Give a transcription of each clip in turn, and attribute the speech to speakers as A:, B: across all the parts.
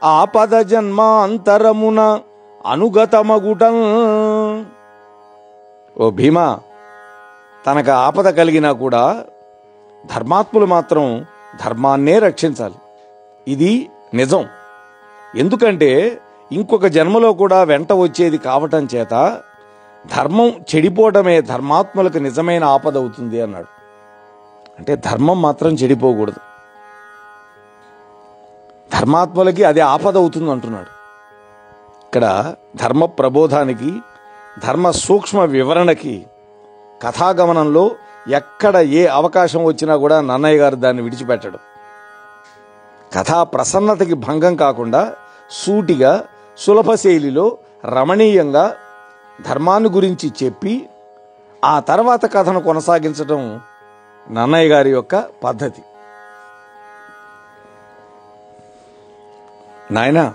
A: ఆపద జన్మాంతరమున అనుగతమగుటం ఓ భీమా తనకు ఆపద కలిగినా కూడా ధర్మాత్ములు మాత్రం ధర్మాన్నే రక్షించాలి ఇది నిజం ఎందుకంటే ఇంకొక జన్మలో కూడా వెంట వచ్చేది కావటం చేత ధర్మం చెడిపోవడమే ధర్మాత్ములకు నిజమైన ఆపద అవుతుంది అన్నాడు అంటే ధర్మం మాత్రం చెడిపోకూడదు ధర్మాత్మలకి అది ఆపద అవుతుంది అంటున్నాడు ఇక్కడ ధర్మ ప్రబోధానికి ధర్మ సూక్ష్మ వివరణకి కథాగమనంలో ఎక్కడ ఏ అవకాశం వచ్చినా కూడా నన్నయ్య గారు దాన్ని విడిచిపెట్టడు కథా ప్రసన్నతకి భంగం కాకుండా సూటిగా సులభ శైలిలో రమణీయంగా ధర్మాన్ని గురించి చెప్పి ఆ తర్వాత కథను కొనసాగించడం నన్నయ్య గారి యొక్క పద్ధతి నాయనా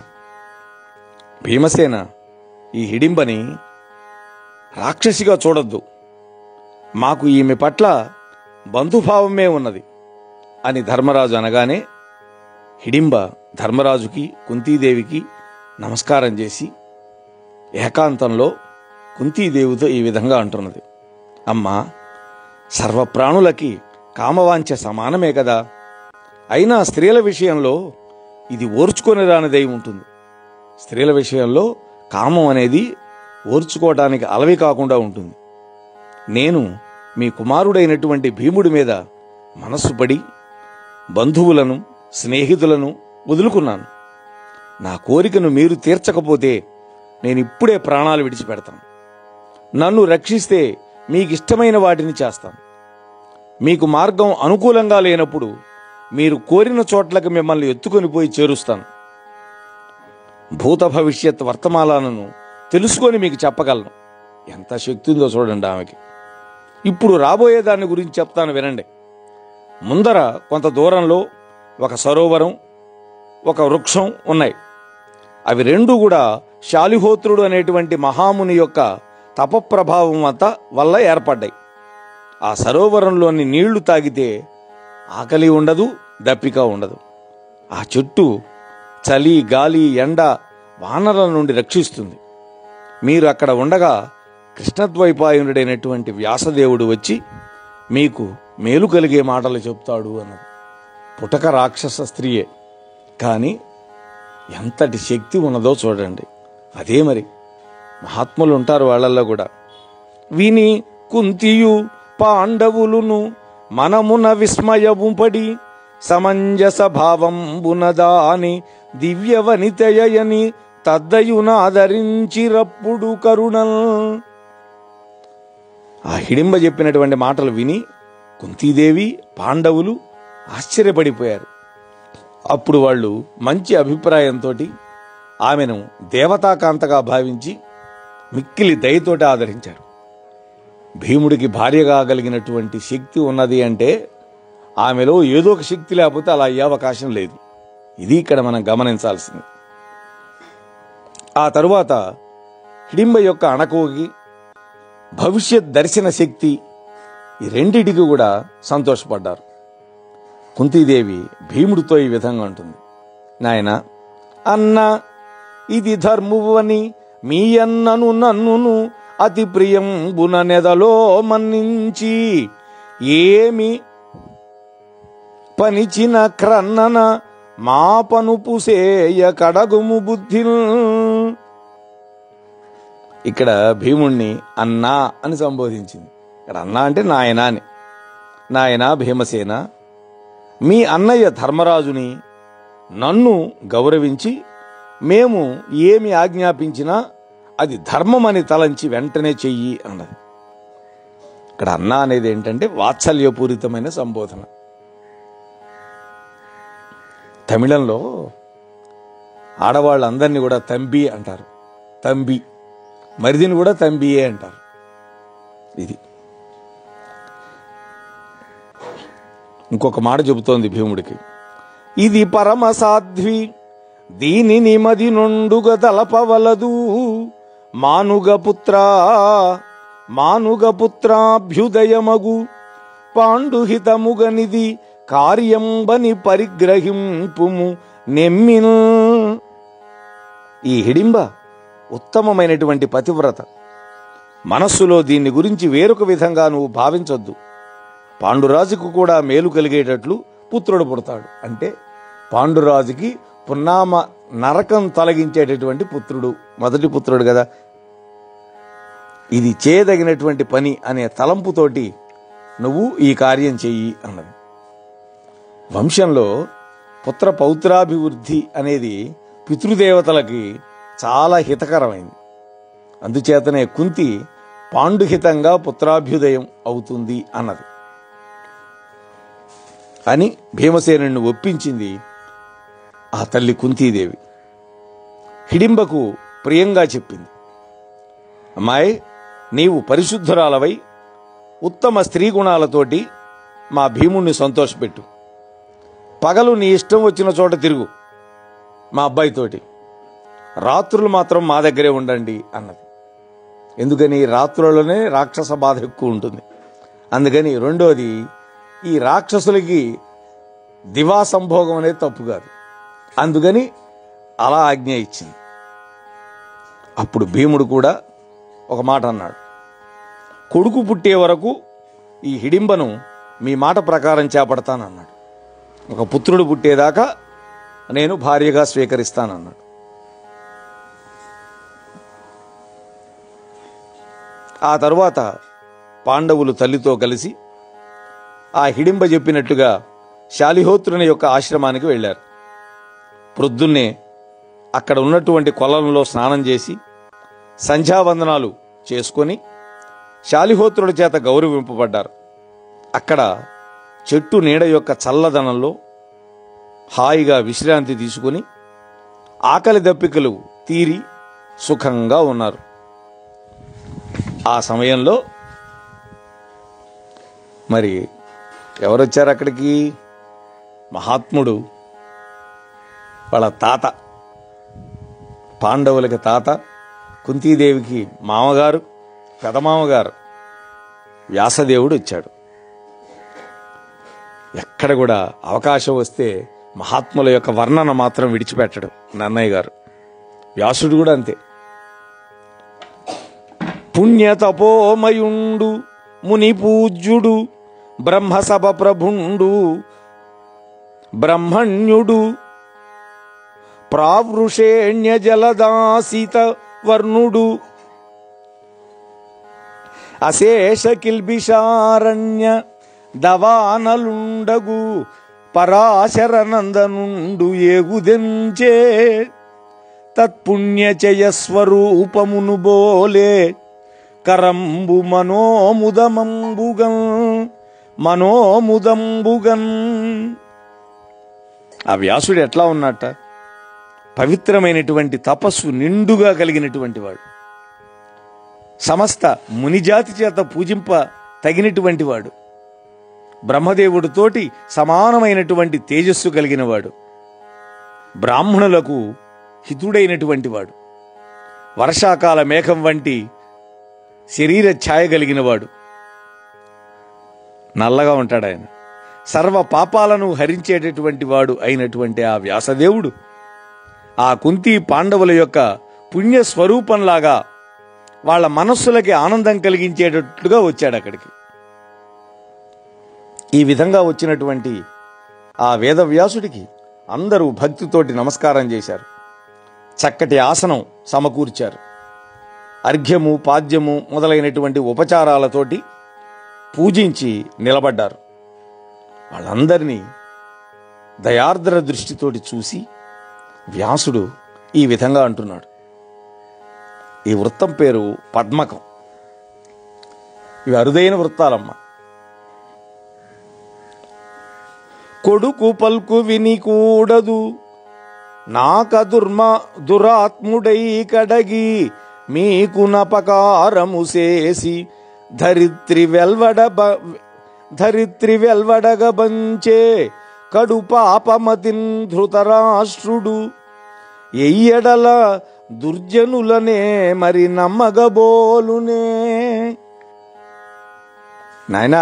A: భీమసేన ఈ హిడింబని రాక్షసిగా చూడొద్దు మాకు ఈమె పట్ల బంధుభావమే ఉన్నది అని ధర్మరాజు అనగానే హిడింబ ధర్మరాజుకి కుంతీదేవికి నమస్కారం చేసి ఏకాంతంలో కుంతీదేవితో ఈ విధంగా అంటున్నది అమ్మా సర్వప్రాణులకి కామవాంఛ సమానమే కదా అయినా స్త్రీల విషయంలో ఇది ఓర్చుకొని రానిదై ఉంటుంది స్త్రీల విషయంలో కామం అనేది ఓర్చుకోవటానికి అలవి కాకుండా ఉంటుంది నేను మీ కుమారుడైనటువంటి భీముడి మీద మనస్సు పడి బంధువులను స్నేహితులను వదులుకున్నాను నా కోరికను మీరు తీర్చకపోతే నేను ఇప్పుడే ప్రాణాలు విడిచిపెడతాను నన్ను రక్షిస్తే మీకు ఇష్టమైన వాటిని చేస్తాను మీకు మార్గం అనుకూలంగా లేనప్పుడు మీరు కోరిన చోట్లకు మిమ్మల్ని ఎత్తుకొని పోయి చేరుస్తాను భూత భవిష్యత్ వర్తమానాలను తెలుసుకొని మీకు చెప్పగలను ఎంత శక్తి ఉందో చూడండి ఆమెకి ఇప్పుడు రాబోయే దాని గురించి చెప్తాను వినండి ముందర కొంత దూరంలో ఒక సరోవరం ఒక వృక్షం ఉన్నాయి అవి రెండు కూడా శాలిహోత్రుడు అనేటువంటి మహాముని యొక్క తపప్రభావం అంత వల్ల ఏర్పడ్డాయి ఆ సరోవరంలోని నీళ్లు తాగితే ఆకలి ఉండదు దప్పిక ఉండదు ఆ చెట్టు చలి గాలి ఎండ వానల నుండి రక్షిస్తుంది మీరు అక్కడ ఉండగా కృష్ణద్వైపాయనుడైనటువంటి వ్యాసదేవుడు వచ్చి మీకు మేలు కలిగే మాటలు చెప్తాడు అన్నది పుటక రాక్షస స్త్రీయే కానీ ఎంతటి శక్తి ఉన్నదో చూడండి అదే మరి మహాత్ములు ఉంటారు వాళ్ళల్లో కూడా విని కుంతియు పాండవులును మనమున విస్మయము పడి సమంజస భావంబునదాని దివ్యవనితయని తద్దయునాదరించిరప్పుడు కరుణల్ ఆ హిడింబ చెప్పినటువంటి మాటలు విని కుంతీదేవి పాండవులు ఆశ్చర్యపడిపోయారు అప్పుడు వాళ్ళు మంచి అభిప్రాయంతో ఆమెను దేవతాకాంతగా భావించి మిక్కిలి దయతోటి ఆదరించారు భీముడికి భార్య కాగలిగినటువంటి శక్తి ఉన్నది అంటే ఆమెలో ఏదో ఒక శక్తి లేకపోతే అలా అయ్యే అవకాశం లేదు ఇది ఇక్కడ మనం గమనించాల్సింది ఆ తరువాత హిడింబ యొక్క అణకువకి భవిష్యత్ దర్శన శక్తి ఈ రెండిటికి కూడా సంతోషపడ్డారు కుంతీదేవి భీముడితో ఈ విధంగా ఉంటుంది నాయన అన్న ఇది ధర్మువని మీ అన్నను నన్నును అతి ప్రియంబున నెదలో మన్నించి ఏమి పనిచిన క్రన్నన మా పనుపు సేయ కడగుము బుద్ధి ఇక్కడ భీముణ్ణి అన్నా అని సంబోధించింది ఇక్కడ అన్నా అంటే నాయన అని నాయన భీమసేన మీ అన్నయ్య ధర్మరాజుని నన్ను గౌరవించి మేము ఏమి ఆజ్ఞాపించినా అది ధర్మమని తలంచి వెంటనే చెయ్యి అన్నది ఇక్కడ అన్న అనేది ఏంటంటే వాత్సల్యపూరితమైన సంబోధన తమిళంలో ఆడవాళ్ళందరినీ కూడా తంబి అంటారు తంబి మరిదిని కూడా తంబియే అంటారు ఇది ఇంకొక మాట చెబుతోంది భీముడికి ఇది పరమ సాధ్వి దీనిని మది నుండుగ తలపవలదు మానుగ పుత్ర మానుగ పుత్రాభ్యుదయమగు పాండుహితముగనిది కార్యంబని పరిగ్రహింపుము నెమ్మిను ఈ హిడింబ ఉత్తమమైనటువంటి పతివ్రత మనస్సులో దీన్ని గురించి వేరొక విధంగా నువ్వు భావించొద్దు పాండురాజుకు కూడా మేలు కలిగేటట్లు పుత్రుడు పుడతాడు అంటే పాండురాజుకి పున్నామ నరకం తొలగించేటటువంటి పుత్రుడు మొదటి పుత్రుడు కదా ఇది చేయదగినటువంటి పని అనే తలంపుతోటి నువ్వు ఈ కార్యం చెయ్యి అన్నది వంశంలో పుత్ర పౌత్రాభివృద్ధి అనేది పితృదేవతలకి చాలా హితకరమైంది అందుచేతనే కుంతి పాండుహితంగా పుత్రాభ్యుదయం అవుతుంది అన్నది అని భీమసేనుని ఒప్పించింది ఆ తల్లి కుంతీదేవి హిడింబకు ప్రియంగా చెప్పింది అమ్మాయి నీవు పరిశుద్ధురాలవై ఉత్తమ స్త్రీ గుణాలతోటి మా భీముణ్ణి సంతోషపెట్టు పగలు నీ ఇష్టం వచ్చిన చోట తిరుగు మా అబ్బాయితోటి రాత్రులు మాత్రం మా దగ్గరే ఉండండి అన్నది ఎందుకని రాత్రులలోనే రాక్షస బాధ ఎక్కువ ఉంటుంది అందుకని రెండోది ఈ రాక్షసులకి దివా సంభోగం అనేది తప్పు కాదు అందుకని అలా ఆజ్ఞ ఇచ్చింది అప్పుడు భీముడు కూడా ఒక మాట అన్నాడు కొడుకు పుట్టే వరకు ఈ హిడింబను మీ మాట ప్రకారం చేపడతానన్నాడు ఒక పుత్రుడు పుట్టేదాకా నేను భార్యగా స్వీకరిస్తానన్నాడు ఆ తరువాత పాండవులు తల్లితో కలిసి ఆ హిడింబ చెప్పినట్టుగా శాలిహోత్రుని యొక్క ఆశ్రమానికి వెళ్ళారు ప్రొద్దున్నే అక్కడ ఉన్నటువంటి కొలంలో స్నానం చేసి సంధ్యావందనాలు చేసుకొని శాలిహోత్రుడి చేత గౌరవింపబడ్డారు అక్కడ చెట్టు నీడ యొక్క చల్లదనంలో హాయిగా విశ్రాంతి తీసుకుని ఆకలి దప్పికలు తీరి సుఖంగా ఉన్నారు ఆ సమయంలో మరి ఎవరొచ్చారు అక్కడికి మహాత్ముడు వాళ్ళ తాత పాండవులకి తాత కుంతీదేవికి మామగారు పెదమామగారు వ్యాసదేవుడు వచ్చాడు ఎక్కడ కూడా అవకాశం వస్తే మహాత్ముల యొక్క వర్ణన మాత్రం విడిచిపెట్టడు నన్నయ్య గారు వ్యాసుడు కూడా అంతే పుణ్యతపోమయుండు ముని పూజ్యుడు బ్రహ్మసభ ప్రభుండు బ్రహ్మణ్యుడు ప్రావృషేణ్య జలదాసిత వర్ణుడు అశేష కిల్బిషారణ్య దవానలుండగు పరాశరనందనుండు ఏగుదెంచే తత్పుణ్యచయస్వరూపమును బోలే కరంబు మనోముదమంబుగం మనోముదంబుగన్ ఆ వ్యాసుడు ఎట్లా ఉన్నట్ట పవిత్రమైనటువంటి తపస్సు నిండుగా కలిగినటువంటి వాడు సమస్త మునిజాతి చేత పూజింప తగినటువంటి వాడు బ్రహ్మదేవుడితోటి సమానమైనటువంటి తేజస్సు కలిగినవాడు బ్రాహ్మణులకు హితుడైనటువంటి వాడు వర్షాకాల మేఘం వంటి శరీర ఛాయ కలిగినవాడు నల్లగా ఉంటాడు ఆయన సర్వ పాపాలను హరించేటటువంటి వాడు అయినటువంటి ఆ వ్యాసదేవుడు ఆ కుంతి పాండవుల యొక్క పుణ్య స్వరూపంలాగా వాళ్ళ మనస్సులకి ఆనందం కలిగించేటట్లుగా వచ్చాడు అక్కడికి ఈ విధంగా వచ్చినటువంటి ఆ వేదవ్యాసుడికి అందరూ భక్తితోటి నమస్కారం చేశారు చక్కటి ఆసనం సమకూర్చారు అర్ఘ్యము పాద్యము మొదలైనటువంటి ఉపచారాలతోటి పూజించి నిలబడ్డారు వాళ్ళందరినీ దయార్ద్ర దృష్టితోటి చూసి వ్యాసుడు ఈ విధంగా అంటున్నాడు ఈ వృత్తం పేరు పద్మకం ఇవి అరుదైన వృత్తాలమ్మ కొడుకు పల్కు విని కూడదు నాక దుర్మ దురాత్ముడై కడగి మీకు నపకారము చేసి ధరిత్రి వెల్వడ ధరిత్రి వెల్వడగ బంచే కడు పాపమతిన్ ధృతరాష్ట్రుడు ఎయ్యడల దుర్జనులనే మరి నమ్మగబోలునే నాయనా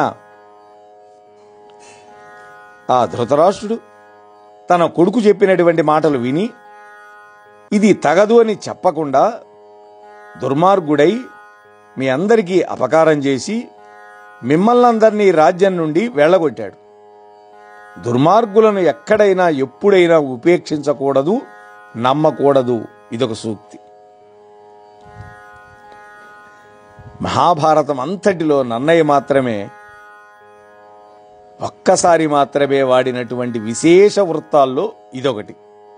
A: ఆ ధృతరాష్ట్రుడు తన కొడుకు చెప్పినటువంటి మాటలు విని ఇది తగదు అని చెప్పకుండా దుర్మార్గుడై మీ అందరికీ అపకారం చేసి మిమ్మల్ని అందరినీ రాజ్యం నుండి వెళ్ళగొట్టాడు దుర్మార్గులను ఎక్కడైనా ఎప్పుడైనా ఉపేక్షించకూడదు నమ్మకూడదు ఇదొక సూక్తి మహాభారతం అంతటిలో నన్నయ్య మాత్రమే ఒక్కసారి మాత్రమే వాడినటువంటి విశేష వృత్తాల్లో ఇదొకటి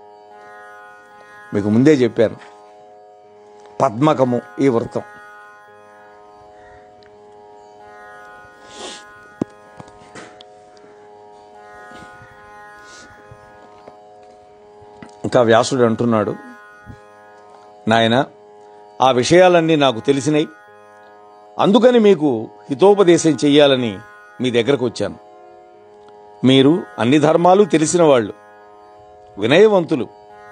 A: మీకు ముందే చెప్పాను పద్మకము ఈ వృత్తం ఇంకా వ్యాసుడు అంటున్నాడు నాయన ఆ విషయాలన్నీ నాకు తెలిసినాయి అందుకని మీకు హితోపదేశం చెయ్యాలని మీ దగ్గరకు వచ్చాను మీరు అన్ని ధర్మాలు తెలిసిన వాళ్ళు వినయవంతులు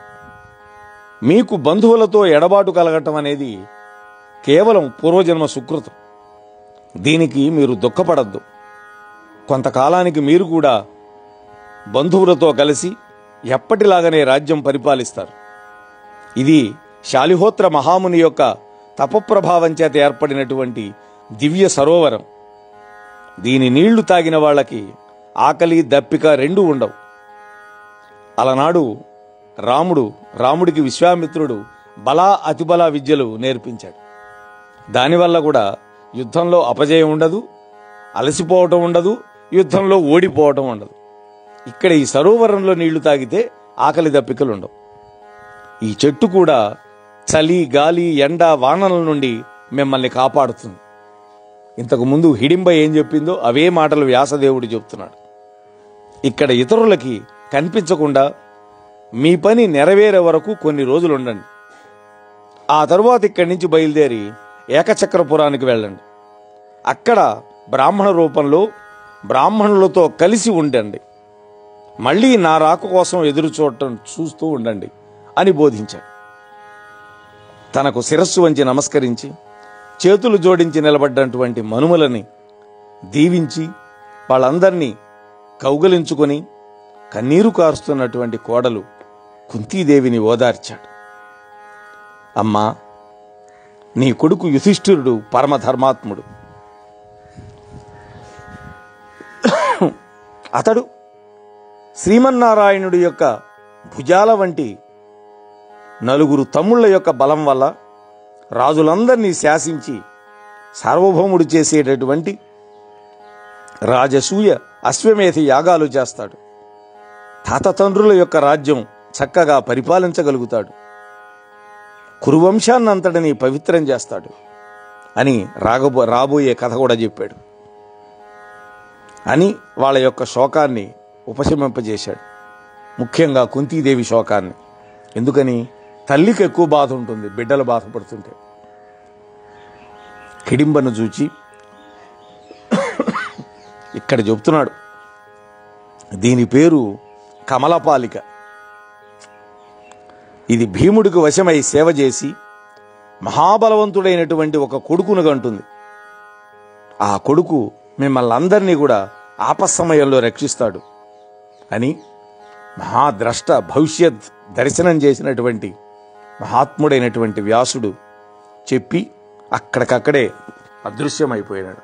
A: మీకు బంధువులతో ఎడబాటు కలగటం అనేది కేవలం పూర్వజన్మ సుకృతం దీనికి మీరు దుఃఖపడద్దు కొంతకాలానికి మీరు కూడా బంధువులతో కలిసి ఎప్పటిలాగానే రాజ్యం పరిపాలిస్తారు ఇది శాలిహోత్ర మహాముని యొక్క తపప్రభావం చేత ఏర్పడినటువంటి దివ్య సరోవరం దీని నీళ్లు తాగిన వాళ్ళకి ఆకలి దప్పిక రెండూ ఉండవు అలనాడు రాముడు రాముడికి విశ్వామిత్రుడు బలా అతిబల విద్యలు నేర్పించాడు దానివల్ల కూడా యుద్ధంలో అపజయం ఉండదు అలసిపోవటం ఉండదు యుద్ధంలో ఓడిపోవటం ఉండదు ఇక్కడ ఈ సరోవరంలో నీళ్లు తాగితే ఆకలి దప్పికలు ఉండవు ఈ చెట్టు కూడా చలి గాలి ఎండ వానల నుండి మిమ్మల్ని కాపాడుతుంది ఇంతకు ముందు హిడింబ ఏం చెప్పిందో అవే మాటలు వ్యాసదేవుడు చెప్తున్నాడు ఇక్కడ ఇతరులకి కనిపించకుండా మీ పని నెరవేరే వరకు కొన్ని రోజులు ఉండండి ఆ తరువాత ఇక్కడి నుంచి బయలుదేరి ఏకచక్రపురానికి వెళ్ళండి అక్కడ బ్రాహ్మణ రూపంలో బ్రాహ్మణులతో కలిసి ఉండండి మళ్ళీ నా రాక కోసం ఎదురు చూడటం చూస్తూ ఉండండి అని బోధించాడు తనకు శిరస్సు వంచి నమస్కరించి చేతులు జోడించి నిలబడ్డటువంటి మనుమలని దీవించి వాళ్ళందరినీ కౌగలించుకొని కన్నీరు కారుస్తున్నటువంటి కోడలు కుంతీదేవిని ఓదార్చాడు అమ్మా నీ కొడుకు యుధిష్ఠిరుడు పరమధర్మాత్ముడు అతడు శ్రీమన్నారాయణుడి యొక్క భుజాల వంటి నలుగురు తమ్ముళ్ళ యొక్క బలం వల్ల రాజులందరినీ శాసించి సార్వభౌముడు చేసేటటువంటి రాజసూయ అశ్వమేధ యాగాలు చేస్తాడు తాత తండ్రుల యొక్క రాజ్యం చక్కగా పరిపాలించగలుగుతాడు కురువంశాన్నంతటిని పవిత్రం చేస్తాడు అని రాగబో రాబోయే కథ కూడా చెప్పాడు అని వాళ్ళ యొక్క శోకాన్ని ఉపశమింపజేశాడు ముఖ్యంగా కుంతీదేవి శోకాన్ని ఎందుకని తల్లికి ఎక్కువ బాధ ఉంటుంది బిడ్డలు బాధపడుతుంటే కిడింబను చూచి ఇక్కడ చెప్తున్నాడు దీని పేరు కమలపాలిక ఇది భీముడికి వశమై సేవ చేసి మహాబలవంతుడైనటువంటి ఒక కొడుకును కంటుంది ఆ కొడుకు మిమ్మల్ని అందరినీ కూడా ఆపస్సమయంలో రక్షిస్తాడు అని మహాద్రష్ట భవిష్యత్ దర్శనం చేసినటువంటి మహాత్ముడైనటువంటి వ్యాసుడు చెప్పి అక్కడికక్కడే అదృశ్యమైపోయినాడు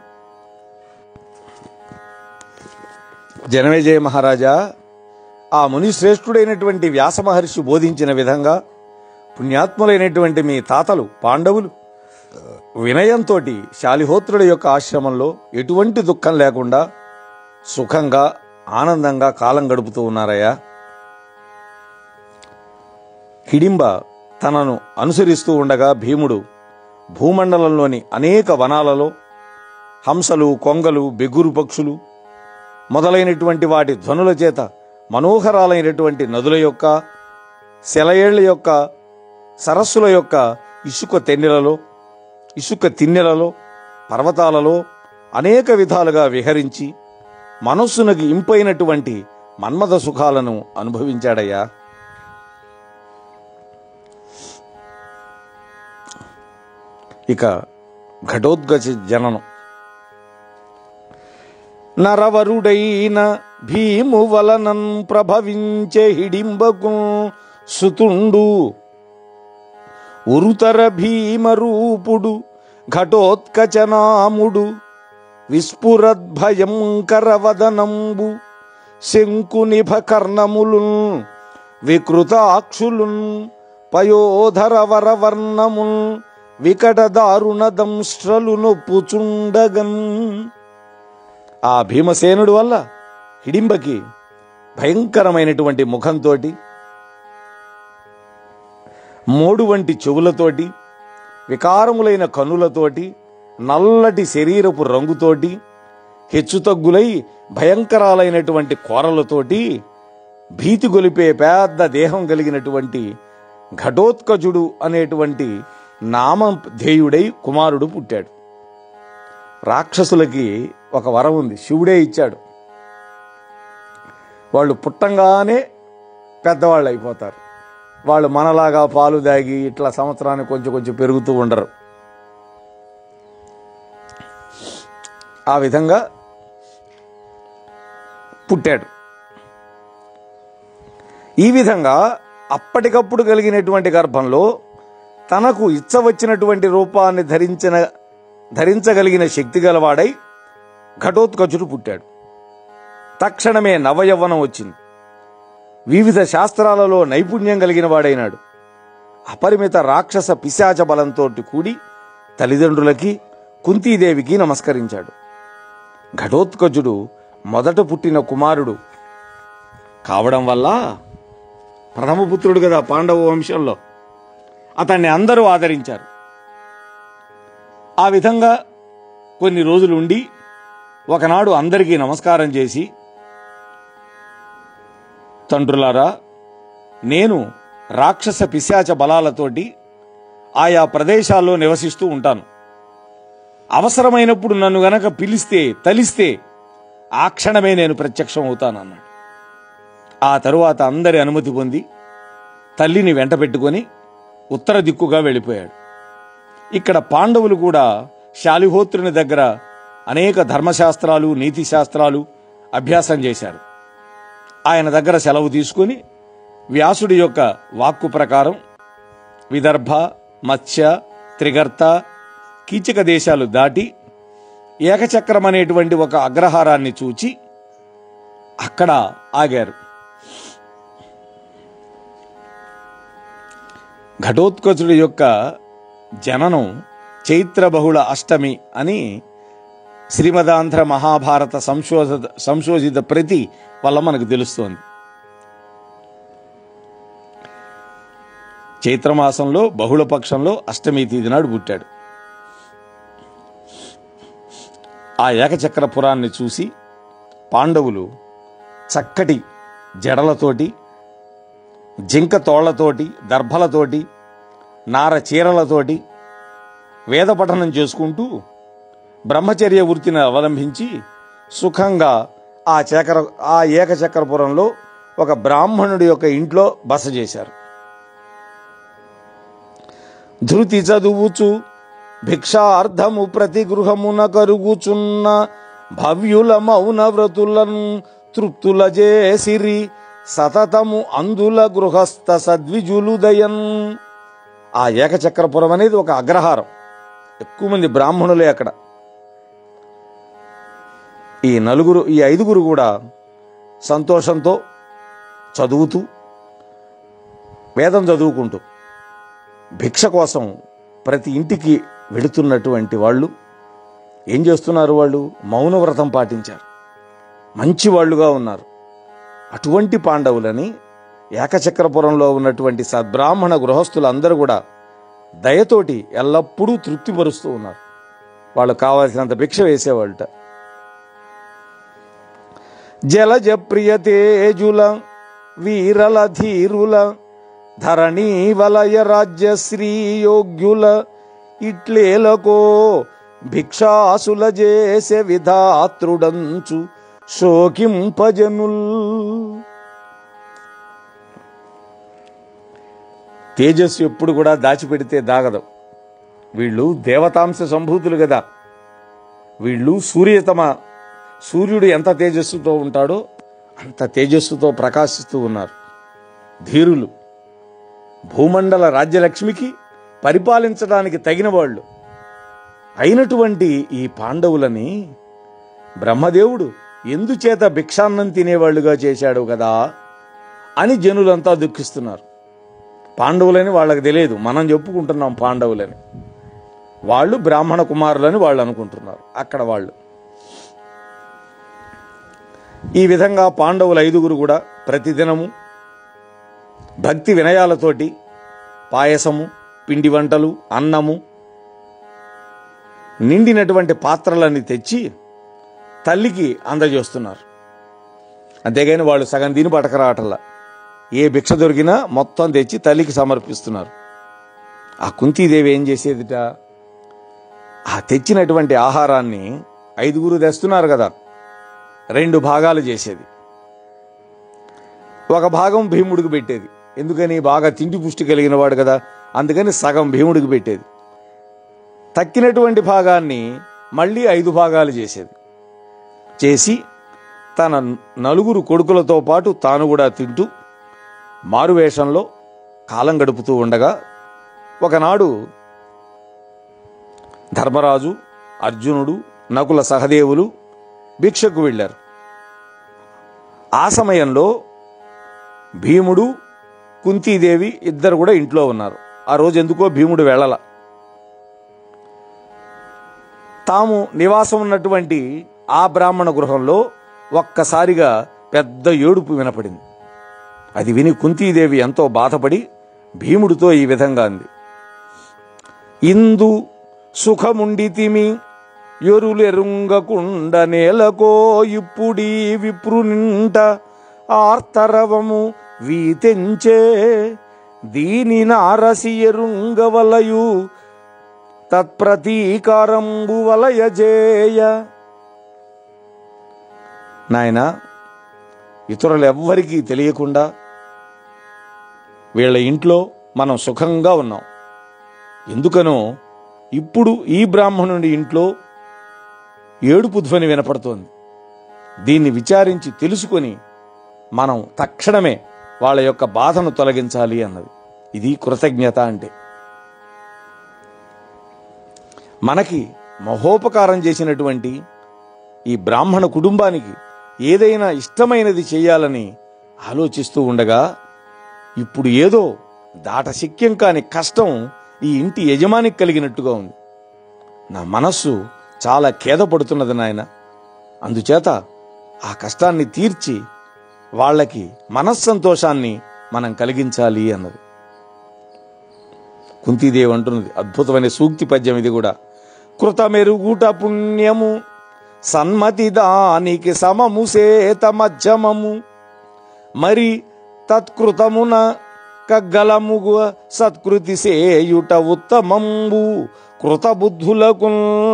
A: జనమేజయ మహారాజా ఆ ముని శ్రేష్ఠుడైనటువంటి వ్యాస మహర్షి బోధించిన విధంగా పుణ్యాత్ములైనటువంటి మీ తాతలు పాండవులు వినయంతో శాలిహోత్రుడి యొక్క ఆశ్రమంలో ఎటువంటి దుఃఖం లేకుండా సుఖంగా ఆనందంగా కాలం గడుపుతూ ఉన్నారయ్యా హిడింబ తనను అనుసరిస్తూ ఉండగా భీముడు భూమండలంలోని అనేక వనాలలో హంసలు కొంగలు బెగురు పక్షులు మొదలైనటువంటి వాటి ధ్వనుల చేత మనోహరాలైనటువంటి నదుల యొక్క సెలయేళ్ల యొక్క సరస్సుల యొక్క ఇసుక తెన్నెలలో ఇసుక తిన్నెలలో పర్వతాలలో అనేక విధాలుగా విహరించి మనస్సునకు ఇంపైనటువంటి మన్మథ సుఖాలను అనుభవించాడయ్యా ఇక ఘటోద్గజ జననం నరవరుడైన భీము వలనన్ ప్రభవించే హిడింబకు సుతుండు ఉరుతర భీమరూపుడు ఘటోత్కచనాముడు విస్ఫురద్భయంకరవదనంబు శంకునిభ కర్ణములున్ వికృతాక్షులున్ పయోధర వరవర్ణమున్ వికట దారుణ దంశ్రలు నొప్పుచుండగన్ ఆ భీమసేనుడు వల్ల హిడింబకి భయంకరమైనటువంటి ముఖంతోటి మోడు వంటి చెవులతోటి వికారములైన కనులతోటి నల్లటి శరీరపు రంగుతోటి హెచ్చుతగ్గులై భయంకరాలైనటువంటి కోరలతోటి భీతి గొలిపే పెద్ద దేహం కలిగినటువంటి ఘటోత్కజుడు అనేటువంటి నామధేయుడై కుమారుడు పుట్టాడు రాక్షసులకి ఒక వరం ఉంది శివుడే ఇచ్చాడు వాళ్ళు పుట్టంగానే పెద్దవాళ్ళు అయిపోతారు వాళ్ళు మనలాగా పాలు దాగి ఇట్లా సంవత్సరానికి కొంచెం కొంచెం పెరుగుతూ ఉండరు ఆ విధంగా పుట్టాడు ఈ విధంగా అప్పటికప్పుడు కలిగినటువంటి గర్భంలో తనకు ఇచ్చ వచ్చినటువంటి రూపాన్ని ధరించిన ధరించగలిగిన శక్తి గలవాడై ఘటోత్కచుడు పుట్టాడు తక్షణమే నవయవ్వనం వచ్చింది వివిధ శాస్త్రాలలో నైపుణ్యం కలిగిన వాడైనాడు అపరిమిత రాక్షస పిశాచ బలంతో కూడి తల్లిదండ్రులకి కుంతీదేవికి నమస్కరించాడు ఘటోత్కజుడు మొదట పుట్టిన కుమారుడు కావడం వల్ల ప్రథమపుత్రుడు కదా పాండవ వంశంలో అతన్ని అందరూ ఆదరించారు ఆ విధంగా కొన్ని రోజులు ఉండి ఒకనాడు అందరికీ నమస్కారం చేసి తండ్రులారా నేను రాక్షస పిశాచ బలాలతోటి ఆయా ప్రదేశాల్లో నివసిస్తూ ఉంటాను అవసరమైనప్పుడు నన్ను గనక పిలిస్తే తలిస్తే ఆ క్షణమే నేను ప్రత్యక్షం అవుతానన్నాడు ఆ తరువాత అందరి అనుమతి పొంది తల్లిని వెంట పెట్టుకొని ఉత్తర దిక్కుగా వెళ్ళిపోయాడు ఇక్కడ పాండవులు కూడా శాలిహోత్రుని దగ్గర అనేక ధర్మశాస్త్రాలు నీతి శాస్త్రాలు అభ్యాసం చేశారు ఆయన దగ్గర సెలవు తీసుకుని వ్యాసుడి యొక్క వాక్కు ప్రకారం విదర్భ మత్స్య త్రిగర్త కీచక దేశాలు దాటి ఏకచక్రం అనేటువంటి ఒక అగ్రహారాన్ని చూచి అక్కడ ఆగారు ఘటోత్కచుడి యొక్క జననం చైత్ర బహుళ అష్టమి అని శ్రీమదాంధ్ర మహాభారత సంశోధిత సంశోధిత ప్రతి వల్ల మనకు తెలుస్తోంది చైత్రమాసంలో బహుళ పక్షంలో అష్టమి తేదీ నాడు పుట్టాడు ఆ ఏకచక్ర పురాన్ని చూసి పాండవులు చక్కటి జడలతోటి జింక తోళ్లతోటి దర్భలతోటి నార చీరలతోటి వేద పఠనం చేసుకుంటూ బ్రహ్మచర్య వృత్తిని అవలంబించి సుఖంగా ఆ చక్ర ఆ ఏకచక్రపురంలో ఒక బ్రాహ్మణుడి యొక్క ఇంట్లో బస చేశారు ధృతి చదువుచు భిక్షార్థము ప్రతి గృహమున కరుగుచున్న భవ్యుల మౌన వ్రతులను తృప్తుల చేసిరి సతతము అందుల గృహస్థ సద్విజులుదయన్ ఆ ఏకచక్రపురం అనేది ఒక అగ్రహారం ఎక్కువ మంది బ్రాహ్మణులే అక్కడ ఈ నలుగురు ఈ ఐదుగురు కూడా సంతోషంతో చదువుతూ వేదం చదువుకుంటూ భిక్ష కోసం ప్రతి ఇంటికి వెళుతున్నటువంటి వాళ్ళు ఏం చేస్తున్నారు వాళ్ళు మౌన వ్రతం పాటించారు మంచి వాళ్ళుగా ఉన్నారు అటువంటి పాండవులని ఏకచక్రపురంలో ఉన్నటువంటి సద్బ్రాహ్మణ గృహస్థులందరూ కూడా దయతోటి ఎల్లప్పుడూ తృప్తిపరుస్తూ ఉన్నారు వాళ్ళు కావాల్సినంత భిక్ష వేసేవాళ్ళట జలజ ప్రియ తేజుల వీరల ధీరుల ధరణీ వలయ రాజ్య శ్రీయోగ్యుల ఇట్లేలకో భిక్షాసుల చేసే విధాతృడంచు శోకింపజనుల్ తేజస్సు ఎప్పుడు కూడా దాచిపెడితే దాగదు వీళ్ళు దేవతాంశ సంభూతులు కదా వీళ్ళు సూర్యతమ సూర్యుడు ఎంత తేజస్సుతో ఉంటాడో అంత తేజస్సుతో ప్రకాశిస్తూ ఉన్నారు ధీరులు భూమండల రాజ్యలక్ష్మికి పరిపాలించడానికి తగిన వాళ్ళు అయినటువంటి ఈ పాండవులని బ్రహ్మదేవుడు ఎందుచేత భిక్షాన్నం తినేవాళ్ళుగా చేశాడు కదా అని జనులంతా దుఃఖిస్తున్నారు పాండవులని వాళ్ళకి తెలియదు మనం చెప్పుకుంటున్నాం పాండవులని వాళ్ళు బ్రాహ్మణ కుమారులని వాళ్ళు అనుకుంటున్నారు అక్కడ వాళ్ళు ఈ విధంగా పాండవుల ఐదుగురు కూడా ప్రతిదినము భక్తి వినయాలతోటి పాయసము పిండి వంటలు అన్నము నిండినటువంటి పాత్రలన్నీ తెచ్చి తల్లికి అందజేస్తున్నారు అంతేగాని వాళ్ళు సగం దీని పటకరాటల్లా ఏ భిక్ష దొరికినా మొత్తం తెచ్చి తల్లికి సమర్పిస్తున్నారు ఆ కుంతీదేవి ఏం చేసేదిట ఆ తెచ్చినటువంటి ఆహారాన్ని ఐదుగురు తెస్తున్నారు కదా రెండు భాగాలు చేసేది ఒక భాగం భీముడికి పెట్టేది ఎందుకని బాగా తిండి పుష్టి కలిగిన వాడు కదా అందుకని సగం భీముడికి పెట్టేది తక్కినటువంటి భాగాన్ని మళ్ళీ ఐదు భాగాలు చేసేది చేసి తన నలుగురు కొడుకులతో పాటు తాను కూడా తింటూ మారువేషంలో కాలం గడుపుతూ ఉండగా ఒకనాడు ధర్మరాజు అర్జునుడు నకుల సహదేవులు భిక్షకు వెళ్ళారు ఆ సమయంలో భీముడు కుంతీదేవి ఇద్దరు కూడా ఇంట్లో ఉన్నారు ఆ రోజు ఎందుకో భీముడు వెళ్ళల తాము నివాసం ఉన్నటువంటి ఆ బ్రాహ్మణ గృహంలో ఒక్కసారిగా పెద్ద ఏడుపు వినపడింది అది విని కుంతీదేవి ఎంతో బాధపడి భీముడితో ఈ విధంగా అంది ఇందు సుఖముండితిమి ఎరులెరుంగకుండ నేలకో ఇప్పుడీ విప్రునింట ఆర్తరవము వీతెంచే దీని నారసి ఎరుంగవలయు తత్ప్రతీకారంబు వలయజేయ నాయన ఇతరులెవ్వరికీ తెలియకుండా వీళ్ళ ఇంట్లో మనం సుఖంగా ఉన్నాం ఎందుకనో ఇప్పుడు ఈ బ్రాహ్మణుడి ఇంట్లో ఏడుపు ధ్వని వినపడుతోంది దీన్ని విచారించి తెలుసుకొని మనం తక్షణమే వాళ్ళ యొక్క బాధను తొలగించాలి అన్నది ఇది కృతజ్ఞత అంటే మనకి మహోపకారం చేసినటువంటి ఈ బ్రాహ్మణ కుటుంబానికి ఏదైనా ఇష్టమైనది చేయాలని ఆలోచిస్తూ ఉండగా ఇప్పుడు ఏదో దాట శక్యం కాని కష్టం ఈ ఇంటి యజమానికి కలిగినట్టుగా ఉంది నా మనస్సు చాలా ఖేదపడుతున్నది నాయన అందుచేత ఆ కష్టాన్ని తీర్చి వాళ్ళకి మనస్సంతోషాన్ని మనం కలిగించాలి అన్నది కుంతీదేవి అంటున్నది అద్భుతమైన సూక్తి పద్యం ఇది కూడా కృతమెరుగుట పుణ్యము సన్మతి దానికి సమము సేత మధ్యమము మరి తత్కృతమున కగ్గలముగు సత్కృతి సేయుట ఉత్తమంబు కృతబుద్ధులకు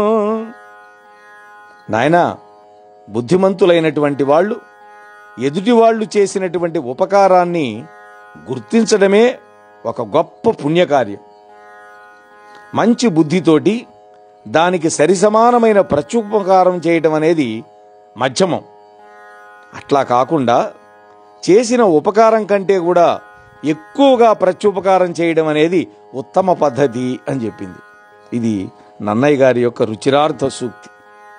A: నాయనా బుద్ధిమంతులైనటువంటి వాళ్ళు ఎదుటి వాళ్ళు చేసినటువంటి ఉపకారాన్ని గుర్తించడమే ఒక గొప్ప పుణ్యకార్యం మంచి బుద్ధితోటి దానికి సరిసమానమైన ప్రత్యుపకారం చేయటం అనేది మధ్యమం అట్లా కాకుండా చేసిన ఉపకారం కంటే కూడా ఎక్కువగా ప్రత్యుపకారం చేయడం అనేది ఉత్తమ పద్ధతి అని చెప్పింది ఇది నన్నయ్య గారి యొక్క రుచిరార్థ సూక్తి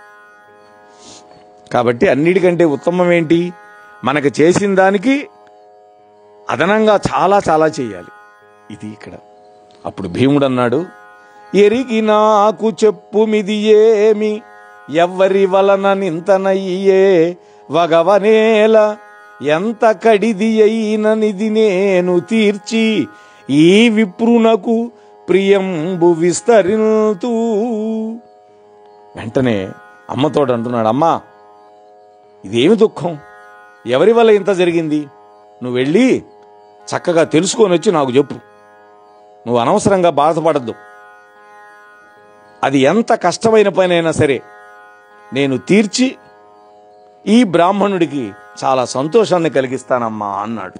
A: కాబట్టి అన్నిటికంటే ఉత్తమం ఏంటి మనకు చేసిన దానికి అదనంగా చాలా చాలా చేయాలి ఇది ఇక్కడ అప్పుడు భీముడు అన్నాడు ఎరిగి నాకు చెప్పుమిది ఏమి ఎవ్వరి వలన నింతనయ్యే వగవనేల ఎంత కడిది అయిననిది నేను తీర్చి ఈ విప్రునకు ప్రియంబు విస్తరింతూ వెంటనే అమ్మతోడు అంటున్నాడు అమ్మా ఇదేమి దుఃఖం ఎవరి వల్ల ఇంత జరిగింది నువ్వు వెళ్ళి చక్కగా తెలుసుకొని వచ్చి నాకు చెప్పు నువ్వు అనవసరంగా బాధపడద్దు అది ఎంత కష్టమైన పనైనా సరే నేను తీర్చి ఈ బ్రాహ్మణుడికి చాలా సంతోషాన్ని కలిగిస్తానమ్మా అన్నాడు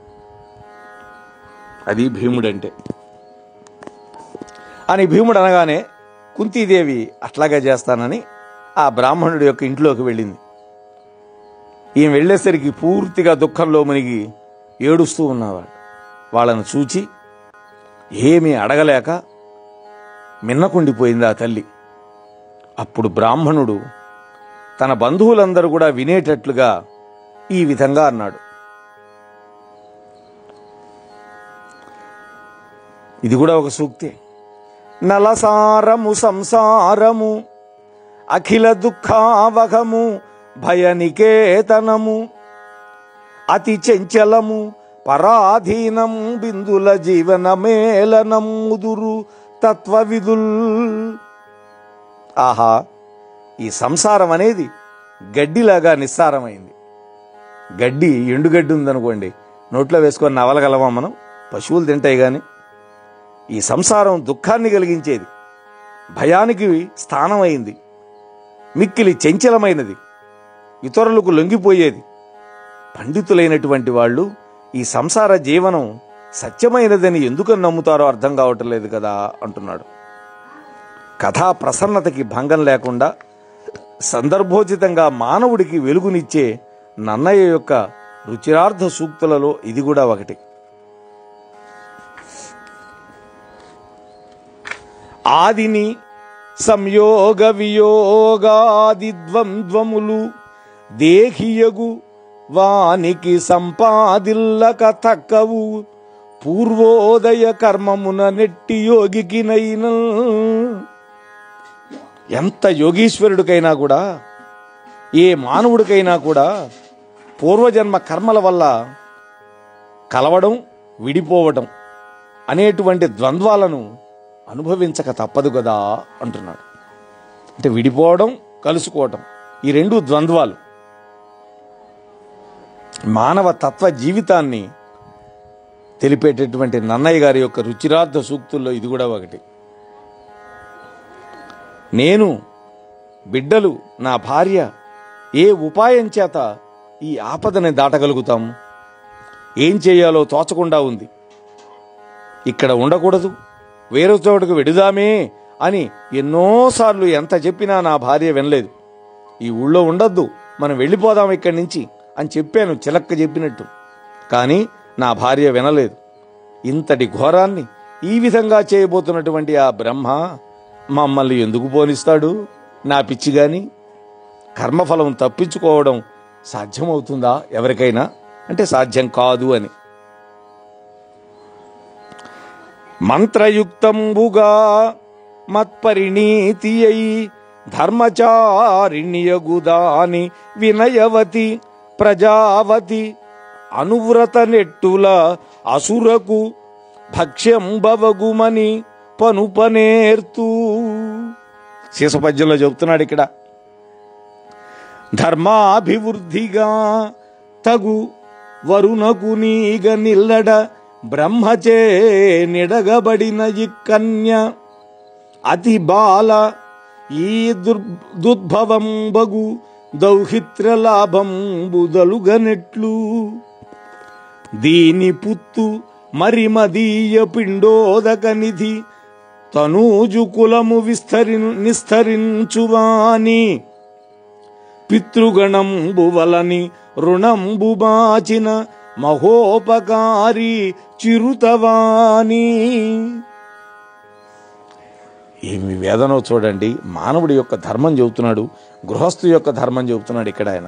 A: అది భీముడంటే అని భీముడు అనగానే కుంతీదేవి అట్లాగే చేస్తానని ఆ బ్రాహ్మణుడి యొక్క ఇంట్లోకి వెళ్ళింది ఈయన వెళ్ళేసరికి పూర్తిగా దుఃఖంలో మునిగి ఏడుస్తూ ఉన్నవాడు వాళ్ళను చూచి ఏమీ అడగలేక మిన్నకుండిపోయింది ఆ తల్లి అప్పుడు బ్రాహ్మణుడు తన బంధువులందరూ కూడా వినేటట్లుగా ఈ విధంగా అన్నాడు ఇది కూడా ఒక సూక్తే నలసారము సంసారము అఖిల దుఃఖావహము భయనికేతనము అతి చెంచలము పరాధీనం బిందుల జీవన మేళనం ముదురు తత్వవిదుల్ ఆహా ఈ సంసారం అనేది గడ్డిలాగా నిస్సారమైంది గడ్డి ఎండుగడ్డి ఉందనుకోండి నోట్లో వేసుకొని నవలగలమా మనం పశువులు తింటాయి గాని ఈ సంసారం దుఃఖాన్ని కలిగించేది భయానికి స్థానం అయింది మిక్కిలి చంచలమైనది ఇతరులకు లొంగిపోయేది పండితులైనటువంటి వాళ్ళు ఈ సంసార జీవనం సత్యమైనదని ఎందుకు నమ్ముతారో అర్థం కావటం లేదు కదా అంటున్నాడు కథా ప్రసన్నతకి భంగం లేకుండా సందర్భోచితంగా మానవుడికి వెలుగునిచ్చే నన్నయ్య యొక్క రుచిరార్థ సూక్తులలో ఇది కూడా ఒకటి ఆదిని సంయోగ వియోగాది ద్వంద్వములు దేహియగు వానికి సంపాదిల్లక తక్కవు పూర్వోదయ కర్మమున నెట్టి యోగికినైన ఎంత యోగీశ్వరుడికైనా కూడా ఏ మానవుడికైనా కూడా పూర్వజన్మ కర్మల వల్ల కలవడం విడిపోవడం అనేటువంటి ద్వంద్వాలను అనుభవించక తప్పదు కదా అంటున్నాడు అంటే విడిపోవడం కలుసుకోవటం ఈ రెండు ద్వంద్వాలు మానవ తత్వ జీవితాన్ని తెలిపేటటువంటి నన్నయ్య గారి యొక్క రుచిరార్థ సూక్తుల్లో ఇది కూడా ఒకటి నేను బిడ్డలు నా భార్య ఏ ఉపాయం చేత ఈ ఆపదని దాటగలుగుతాము ఏం చేయాలో తోచకుండా ఉంది ఇక్కడ ఉండకూడదు వేరే చోటుకు వెడుదామే అని ఎన్నోసార్లు ఎంత చెప్పినా నా భార్య వినలేదు ఈ ఊళ్ళో ఉండొద్దు మనం వెళ్ళిపోదాం ఇక్కడి నుంచి అని చెప్పాను చిలక్క చెప్పినట్టు కానీ నా భార్య వినలేదు ఇంతటి ఘోరాన్ని ఈ విధంగా చేయబోతున్నటువంటి ఆ బ్రహ్మ మమ్మల్ని ఎందుకు పోనిస్తాడు నా పిచ్చి గాని కర్మఫలం తప్పించుకోవడం సాధ్యమవుతుందా ఎవరికైనా అంటే సాధ్యం కాదు అని మంత్రయుక్తంబుగా మత్పరిణీతి అయి ధర్మచారిణ్యగుదాని వినయవతి ప్రజావతి అనువ్రత నెట్టుల అసురకు భక్ష్యంబవగుమని పనుపనేర్తూ శీసపద్యంలో చెబుతున్నాడు ఇక్కడ ధర్మాభివృద్ధిగా తగు వరుణకు నీగ నిల్లడ బ్రహ్మచే నిడగబడిన ఈ కన్య అతి బాల ఈ దుర్ దుర్భవం బగు దౌహిత్ర లాభం బుదలుగనెట్లు దీని పుత్తు మరి మదీయ పిండోదక నిధి తనూజు కులము విస్తరి నిస్తరించువాని పితృగణంబు వలని రుణంబు బాచిన మహోపకారి చిరుతవాని ఏమి వేదనో చూడండి మానవుడి యొక్క ధర్మం చెబుతున్నాడు గృహస్థు యొక్క ధర్మం చెబుతున్నాడు ఇక్కడ ఆయన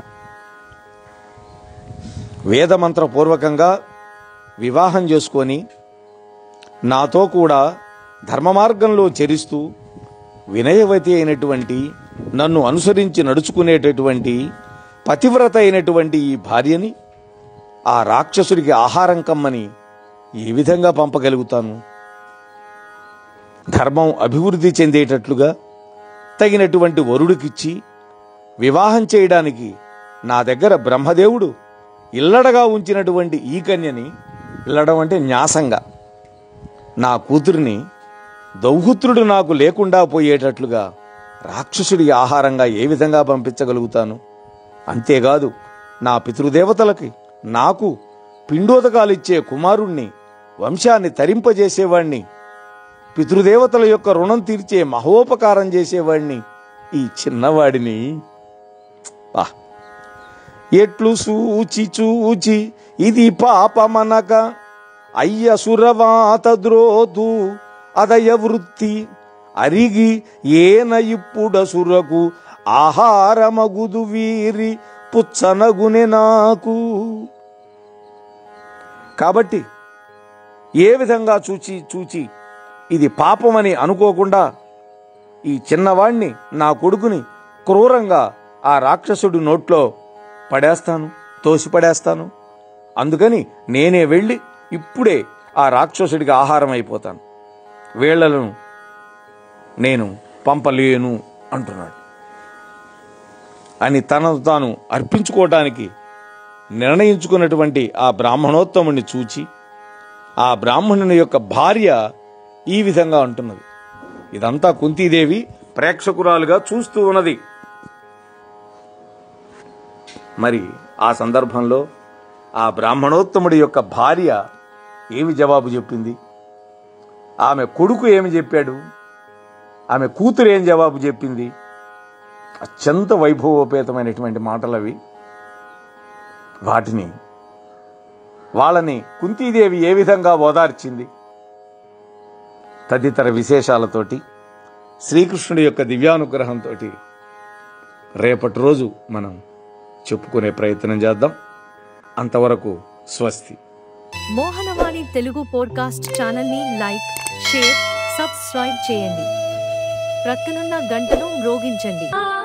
A: వేదమంత్ర పూర్వకంగా వివాహం చేసుకొని నాతో కూడా ధర్మ మార్గంలో చరిస్తూ వినయవతి అయినటువంటి నన్ను అనుసరించి నడుచుకునేటటువంటి పతివ్రత అయినటువంటి ఈ భార్యని ఆ రాక్షసుడికి ఆహారం కమ్మని ఏ విధంగా పంపగలుగుతాను ధర్మం అభివృద్ధి చెందేటట్లుగా తగినటువంటి వరుడికిచ్చి వివాహం చేయడానికి నా దగ్గర బ్రహ్మదేవుడు ఇల్లడగా ఉంచినటువంటి ఈ కన్యని ఇల్లడం అంటే న్యాసంగా నా కూతురిని దౌహుత్రుడు నాకు లేకుండా పోయేటట్లుగా రాక్షసుడి ఆహారంగా ఏ విధంగా పంపించగలుగుతాను అంతేకాదు నా పితృదేవతలకి నాకు పిండోదకాలిచ్చే కుమారుణ్ణి వంశాన్ని తరింపజేసేవాణ్ణి పితృదేవతల యొక్క రుణం తీర్చే మహోపకారం చేసేవాణ్ణి ఈ చిన్నవాడిని ఆ ఎట్లు సూచి చూచి ఇది పాపమనక అయ్య సురవాత ద్రోతు అదయ వృత్తి అరిగి ఏన ఇప్పుడసురకు ఆహారమగుదు వీరి పుచ్చనగునె నాకు కాబట్టి ఏ విధంగా చూచి చూచి ఇది పాపమని అనుకోకుండా ఈ చిన్నవాణ్ణి నా కొడుకుని క్రూరంగా ఆ రాక్షసుడి నోట్లో పడేస్తాను తోసి పడేస్తాను అందుకని నేనే వెళ్ళి ఇప్పుడే ఆ రాక్షసుడికి ఆహారం అయిపోతాను వీళ్లను నేను పంపలేను అంటున్నాడు అని తనను తాను అర్పించుకోవటానికి నిర్ణయించుకున్నటువంటి ఆ బ్రాహ్మణోత్తముని చూచి ఆ బ్రాహ్మణుని యొక్క భార్య ఈ విధంగా అంటున్నది ఇదంతా కుంతీదేవి ప్రేక్షకురాలుగా చూస్తూ ఉన్నది మరి ఆ సందర్భంలో ఆ బ్రాహ్మణోత్తముడి యొక్క భార్య ఏమి జవాబు చెప్పింది ఆమె కొడుకు ఏమి చెప్పాడు ఆమె కూతురు ఏం జవాబు చెప్పింది అత్యంత వైభవోపేతమైనటువంటి మాటలు అవి వాటిని వాళ్ళని కుంతీదేవి ఏ విధంగా ఓదార్చింది తదితర విశేషాలతోటి శ్రీకృష్ణుడి యొక్క దివ్యానుగ్రహంతో రేపటి రోజు మనం చెప్పుకునే ప్రయత్నం చేద్దాం అంతవరకు స్వస్తి
B: మోహనవాణి తెలుగు పోడ్కాస్ట్ ఛానల్ని లైక్ షేర్ సబ్స్క్రైబ్ చేయండి ప్రక్కనున్న గంటను మ్రోగించండి